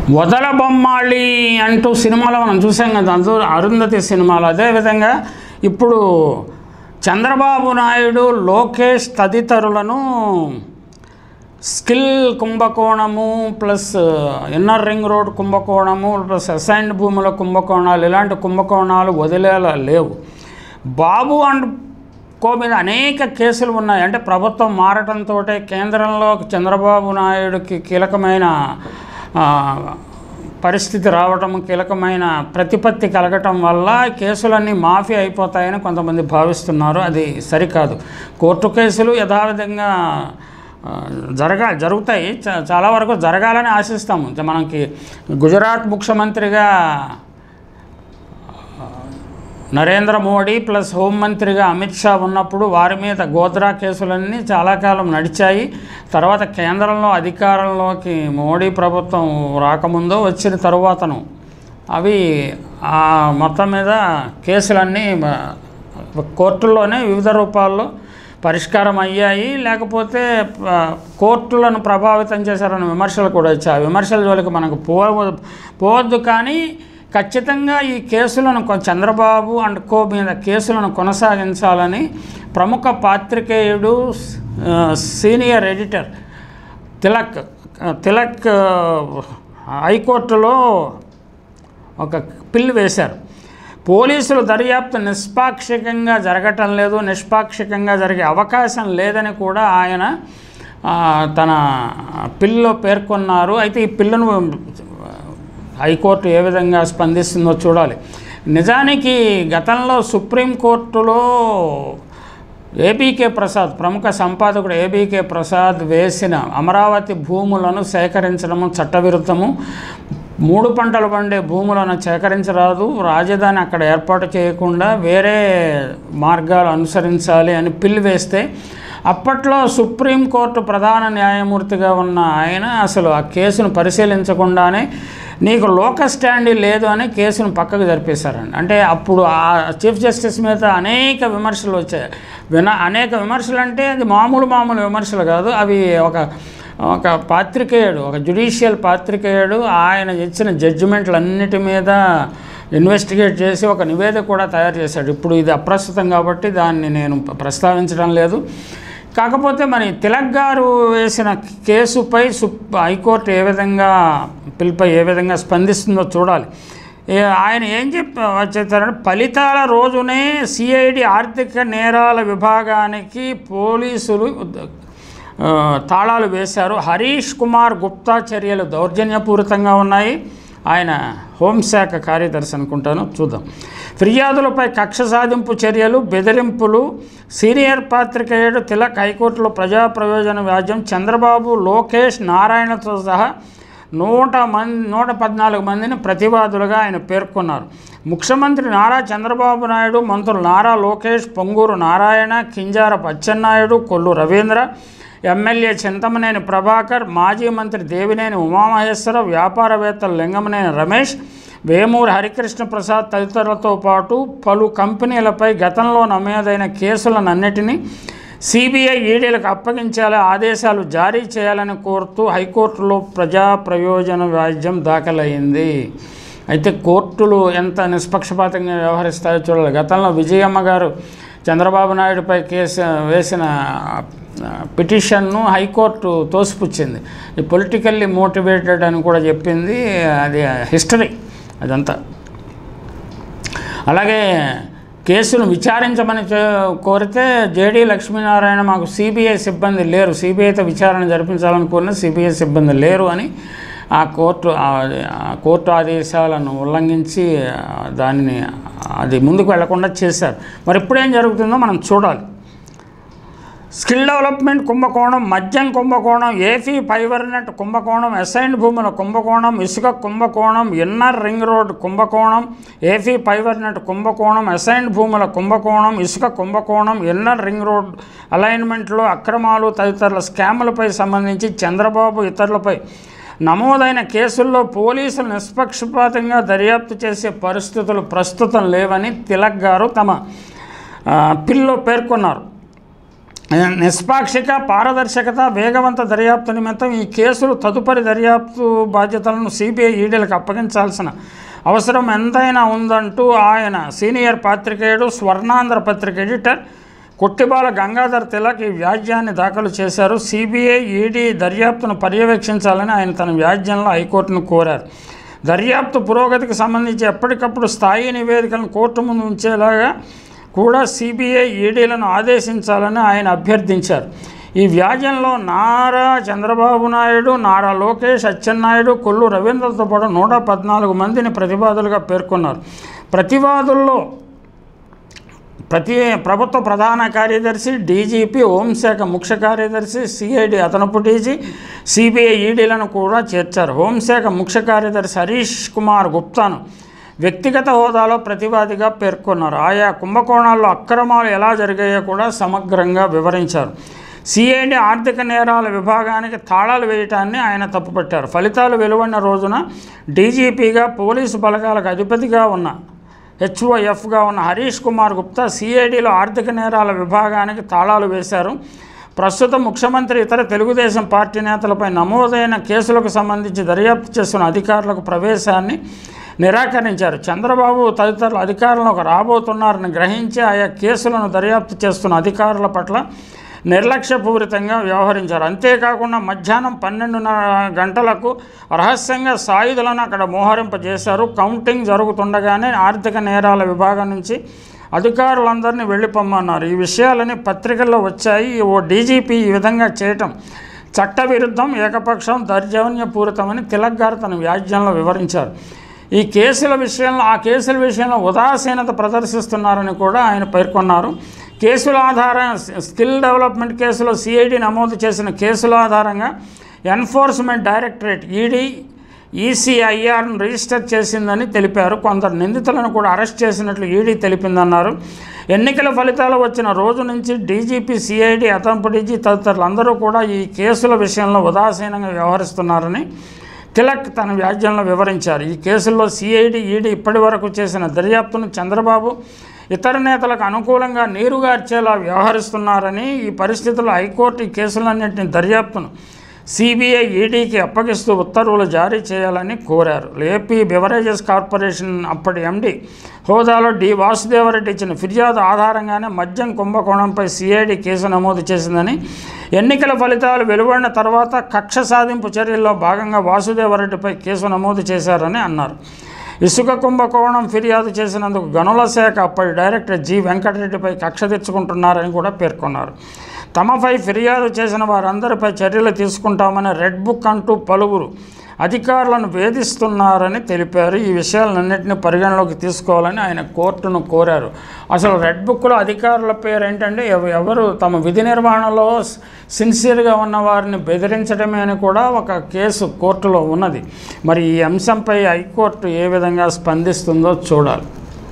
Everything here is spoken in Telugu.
వదల బొమ్మాళి అంటూ సినిమాలో మనం చూసాం కదా అందులో అరుంధతి సినిమాలో అదేవిధంగా ఇప్పుడు చంద్రబాబు నాయుడు లోకేష్ తదితరులను స్కిల్ కుంభకోణము ప్లస్ ఇన్నర్ రింగ్ రోడ్ కుంభకోణము ప్లస్ అసైన్డ్ భూముల కుంభకోణాలు ఇలాంటి కుంభకోణాలు వదిలేలా లేవు బాబు అండ్ కో మీద అనేక కేసులు ఉన్నాయి అంటే ప్రభుత్వం మారటంతో కేంద్రంలో చంద్రబాబు నాయుడుకి కీలకమైన ఆ, పరిస్థితి రావటం కీలకమైన ప్రతిపత్తి కలగటం వల్ల కేసులన్నీ మాఫీ అయిపోతాయని కొంతమంది భావిస్తున్నారు అది సరికాదు కోర్టు కేసులు యథావిధంగా ఆ, జరగా జరుగుతాయి చా- చాలా వరకు జరగాలని ఆశిస్తాము మనకి గుజరాత్ ముఖ్యమంత్రిగా నరేంద్ర మోడీ ప్లస్ హోంమంత్రిగా అమిత్ షా ఉన్నప్పుడు వారి మీద గోద్రా కేసులన్నీ చాలా కాలం నడిచాయి తర్వాత కేంద్రంలో అధికారంలోకి మోడీ ప్రభుత్వం రాకముందో వచ్చిన తరువాతను అవి ఆ మొత్తం మీద కేసులన్నీ మ- కోర్టుల్లోనే వివిధ రూపాల్లో పరిష్కారం అయ్యాయి లేకపోతే ఆ, కోర్టులను ప్రభావితం చేశారన్న విమర్శలు కూడా వచ్చాయి ఆ విమర్శల జోలికి మనకు పోవ పోవద్దు కానీ ఖచ్చితంగా ఈ కేసులను కొ- చంద్రబాబు అండ్ కో మీద కేసులను కొనసాగించాలని ప్రముఖ పాత్రికేయుడు ఆ, సీనియర్ ఎడిటర్ తిలక్ తిలక్ ఆ, హైకోర్టులో ఒక పిల్లు వేశారు పోలీసులు దర్యాప్తు నిష్పాక్షికంగా జరగటం లేదు నిష్పాక్షికంగా జరిగే అవకాశం లేదని కూడా ఆయన ఆ, తన పిల్లో పేర్కొన్నారు అయితే ఈ పిల్లను హైకోర్టు ఏ విధంగా స్పందిస్తుందో చూడాలి నిజానికి గతంలో సుప్రీంకోర్టులో ఏబీకే ప్రసాద్ ప్రముఖ సంపాదకుడు ఏబీకే ప్రసాద్ వేసిన అమరావతి భూములను సేకరించడము చట్టవిరుద్ధము మూడు పంటలు పండే భూములను సేకరించరాదు రాజధాని అక్కడ ఏర్పాటు చేయకుండా వేరే మార్గాలు అనుసరించాలి అని పిల్లు వేస్తే అప్పట్లో సుప్రీంకోర్టు ప్రధాన న్యాయమూర్తిగా ఉన్న ఆయన అసలు ఆ కేసును పరిశీలించకుండానే నీకు లోక స్టాండీ లేదు అని కేసును పక్కకు జరిపేశారండి అంటే అప్పుడు ఆ చీఫ్ జస్టిస్ మీద అనేక విమర్శలు వచ్చాయి విన అనేక విమర్శలు అంటే అది మామూలు మామూలు విమర్శలు కాదు అవి ఒక ఒక పాత్రికేయుడు ఒక జ్యుడిషియల్ పాత్రికేయుడు ఆయన ఇచ్చిన జడ్జిమెంట్లన్నిటి మీద ఇన్వెస్టిగేట్ చేసి ఒక నివేదిక కూడా తయారు చేశాడు ఇప్పుడు ఇది అప్రస్తుతం కాబట్టి దాన్ని నేను ప్రస్తావించడం లేదు కాకపోతే మరి తిలక్ గారు వేసిన కేసుపై సుప్ హైకోర్టు ఏ విధంగా పిల్పై ఏ విధంగా స్పందిస్తుందో చూడాలి ఏ- ఆయన ఏం చెప్ప వచ్చేసారంటే ఫలితాల రోజునే సిఐడి ఆర్థిక నేరాల విభాగానికి పోలీసులు ఆ, తాళాలు వేశారు హరీష్ కుమార్ గుప్తా చర్యలు దౌర్జన్యపూరితంగా ఉన్నాయి ఆయన హోంశాఖ కార్యదర్శి అనుకుంటాను చూద్దాం ఫిర్యాదులపై కక్ష సాధింపు చర్యలు బెదిరింపులు సీనియర్ పాత్రికేయుడు తిలక్ హైకోర్టులో ప్రజా ప్రయోజన వ్యాజ్యం చంద్రబాబు లోకేష్ నారాయణతో సహా నూట మంది నూట పద్నాలుగు మందిని ప్రతివాదులుగా ఆయన పేర్కొన్నారు ముఖ్యమంత్రి నారా చంద్రబాబు నాయుడు మంత్రులు నారా లోకేష్ పొంగూరు నారాయణ కింజారపు అచ్చెన్నాయుడు కొల్లు రవీంద్ర ఎమ్మెల్యే చింతమనేని ప్రభాకర్ మాజీ మంత్రి దేవినేని ఉమామహేశ్వర వ్యాపారవేత్తలు లింగమనేని రమేష్ వేమూరి హరికృష్ణ ప్రసాద్ తదితరులతో పాటు పలు కంపెనీలపై గతంలో నమోదైన కేసులనన్నిటినీ సిబిఐ ఈడీలకు అప్పగించేలా ఆదేశాలు జారీ చేయాలని కోరుతూ హైకోర్టులో ప్రజా ప్రయోజన వ్యాజ్యం దాఖలైంది అయితే కోర్టులు ఎంత నిష్పక్షపాతంగా వ్యవహరిస్తాయో చూడాలి గతంలో విజయమ్మ గారు చంద్రబాబు నాయుడుపై కేసు వేసిన ఆ, పిటిషన్ను హైకోర్టు తోసిపుచ్చింది ఇది పొలిటికల్లీ మోటివేటెడ్ అని కూడా చెప్పింది అది హిస్టరీ అదంతా అలాగే కేసును విచారించమని చే- కోరితే జేడీ లక్ష్మీనారాయణ మాకు సిబిఐ సిబ్బంది లేరు సిబిఐతో విచారణ జరిపించాలని కోరిన సిబిఐ సిబ్బంది లేరు అని ఆ కోర్టు ఆ- ఆ కోర్టు ఆదేశాలను ఉల్లంఘించి ఆ, దానిని అది ముందుకు వెళ్లకుండా చేశారు మరి ఇప్పుడు ఏం జరుగుతుందో మనం చూడాలి స్కిల్ డెవలప్మెంట్ కుంభకోణం మద్యం కుంభకోణం ఏసీ ఫైబర్ నెట్ కుంభకోణం అసైన్డ్ భూముల కుంభకోణం ఇసుక కుంభకోణం ఇన్నర్ రింగ్ రోడ్ కుంభకోణం ఏసీ ఫైబర్ నెట్ కుంభకోణం అసైన్డ్ భూముల కుంభకోణం ఇసుక కుంభకోణం ఇన్నర్ రింగ్ రోడ్ అలైన్మెంట్లో అక్రమాలు తదితరుల స్కాములపై సంబంధించి చంద్రబాబు ఇతరులపై నమోదైన కేసుల్లో పోలీసులు నిష్పక్షపాతంగా దర్యాప్తు చేసే పరిస్థితులు ప్రస్తుతం లేవని తిలక్ గారు తమ ఆ, పిల్లో పేర్కొన్నారు నిష్పాక్షిక పారదర్శకత వేగవంత దర్యాప్తు నిమిత్తం ఈ కేసులు తదుపరి దర్యాప్తు బాధ్యతలను సిబిఐ ఈడీలకు అప్పగించాల్సిన అవసరం ఎంతైనా ఉందంటూ ఆయన సీనియర్ పాత్రికేయుడు స్వర్ణాంధ్ర పత్రిక ఎడిటర్ కొట్టిబాల గంగాధర్ తిలక్ ఈ వ్యాజ్యాన్ని దాఖలు చేశారు సిబిఐ ఈడీ దర్యాప్తును పర్యవేక్షించాలని ఆయన తన వ్యాజ్యంలో హైకోర్టును కోరారు దర్యాప్తు పురోగతికి సంబంధించి ఎప్పటికప్పుడు స్థాయి నివేదికలను కోర్టు ముందు ఉంచేలాగా కూడా సిబిఐ ఈడీలను ఆదేశించాలని ఆయన అభ్యర్థించారు ఈ వ్యాజ్యంలో నారా చంద్రబాబు నాయుడు నారా లోకేష్ అచ్చెన్నాయుడు కొల్లు రవీంద్రతో పాటు నూట పద్నాలుగు మందిని ప్రతివాదులుగా పేర్కొన్నారు ప్రతివాదుల్లో ప్రతి ప్రభుత్వ ప్రధాన కార్యదర్శి డీజీపీ హోంశాఖ ముఖ్య కార్యదర్శి సిఐడి అదనపు డీజీ సిబిఐ ఈడీలను కూడా చేర్చారు హోంశాఖ ముఖ్య కార్యదర్శి హరీష్ కుమార్ గుప్తాను వ్యక్తిగత హోదాలో ప్రతివాదిగా పేర్కొన్నారు ఆయా కుంభకోణాల్లో అక్రమాలు ఎలా జరిగాయో కూడా సమగ్రంగా వివరించారు సిఐడి ఆర్థిక నేరాల విభాగానికి తాళాలు వేయటాన్ని ఆయన తప్పుపట్టారు ఫలితాలు వెలువడిన రోజున డీజీపీగా పోలీసు బలగాలకు అధిపతిగా ఉన్న హెచ్ఓఎఫ్గా ఉన్న హరీష్ కుమార్ గుప్తా సిఐడిలో ఆర్థిక నేరాల విభాగానికి తాళాలు వేశారు ప్రస్తుతం ముఖ్యమంత్రి ఇతర తెలుగుదేశం పార్టీ నేతలపై నమోదైన కేసులకు సంబంధించి దర్యాప్తు చేస్తున్న అధికారులకు ప్రవేశాన్ని నిరాకరించారు చంద్రబాబు తదితరులు అధికారంలోకి రాబోతున్నారని గ్రహించి ఆయా కేసులను దర్యాప్తు చేస్తున్న అధికారుల పట్ల నిర్లక్ష్యపూరితంగా వ్యవహరించారు అంతేకాకుండా మధ్యాహ్నం పన్నెండున్నర గంటలకు రహస్యంగా సాయుధులను అక్కడ మోహరింపజేశారు కౌంటింగ్ జరుగుతుండగానే ఆర్థిక నేరాల విభాగం నుంచి అధికారులందరినీ వెళ్ళిపోమ్మన్నారు ఈ విషయాలని పత్రికల్లో వచ్చాయి ఓ డీజీపీ ఈ విధంగా చేయటం చట్టవిరుద్ధం ఏకపక్షం దౌర్జన్యపూరితమని తిలక్ గారు తన వ్యాజ్యంలో వివరించారు ఈ కేసుల విషయంలో ఆ కేసుల విషయంలో ఉదాసీనత ప్రదర్శిస్తున్నారని కూడా ఆయన పేర్కొన్నారు కేసుల ఆధారం స్కిల్ డెవలప్మెంట్ కేసులో సిఐడి నమోదు చేసిన కేసుల ఆధారంగా ఎన్ఫోర్స్మెంట్ డైరెక్టరేట్ ఈడీ ఈసీఐఆర్ను రిజిస్టర్ చేసిందని తెలిపారు కొందరు నిందితులను కూడా అరెస్ట్ చేసినట్లు ఈడీ తెలిపిందన్నారు ఎన్నికల ఫలితాలు వచ్చిన రోజు నుంచి డీజీపీ సిఐడి అతంపు డీజీ తదితరులందరూ కూడా ఈ కేసుల విషయంలో ఉదాసీనంగా వ్యవహరిస్తున్నారని తిలక్ తన వ్యాజ్యంలో వివరించారు ఈ కేసుల్లో సిఐడి ఈడీ ఇప్పటి వరకు చేసిన దర్యాప్తును చంద్రబాబు ఇతర నేతలకు అనుకూలంగా నీరుగార్చేలా వ్యవహరిస్తున్నారని ఈ పరిస్థితుల్లో హైకోర్టు ఈ కేసులన్నింటినీ దర్యాప్తును సిబిఐ ఈడీకి అప్పగిస్తూ ఉత్తర్వులు జారీ చేయాలని కోరారు ఏపీ బెవరేజెస్ కార్పొరేషన్ అప్పటి ఎండి హోదాలో డి వాసుదేవరెడ్డి ఇచ్చిన ఫిర్యాదు ఆధారంగానే మద్యం కుంభకోణంపై సిఐడి కేసు నమోదు చేసిందని ఎన్నికల ఫలితాలు వెలువడిన తర్వాత కక్ష సాధింపు చర్యల్లో భాగంగా వాసుదేవరెడ్డిపై కేసు నమోదు చేశారని అన్నారు ఇసుక కుంభకోణం ఫిర్యాదు చేసినందుకు గనుల శాఖ అప్పటి డైరెక్టర్ జి వెంకటరెడ్డిపై కక్ష తెచ్చుకుంటున్నారని కూడా పేర్కొన్నారు తమపై ఫిర్యాదు చేసిన వారందరిపై చర్యలు తీసుకుంటామని రెడ్ బుక్ అంటూ పలువురు అధికారులను వేధిస్తున్నారని తెలిపారు ఈ విషయాలన్నింటినీ పరిగణలోకి తీసుకోవాలని ఆయన కోర్టును కోరారు అసలు రెడ్ బుక్లో అధికారుల పేరు ఏంటంటే ఎవ- ఎవరు తమ విధి నిర్వహణలో సిన్సియర్గా ఉన్న వారిని బెదిరించడమే అని కూడా ఒక కేసు కోర్టులో ఉన్నది మరి ఈ అంశంపై హైకోర్టు ఏ విధంగా స్పందిస్తుందో చూడాలి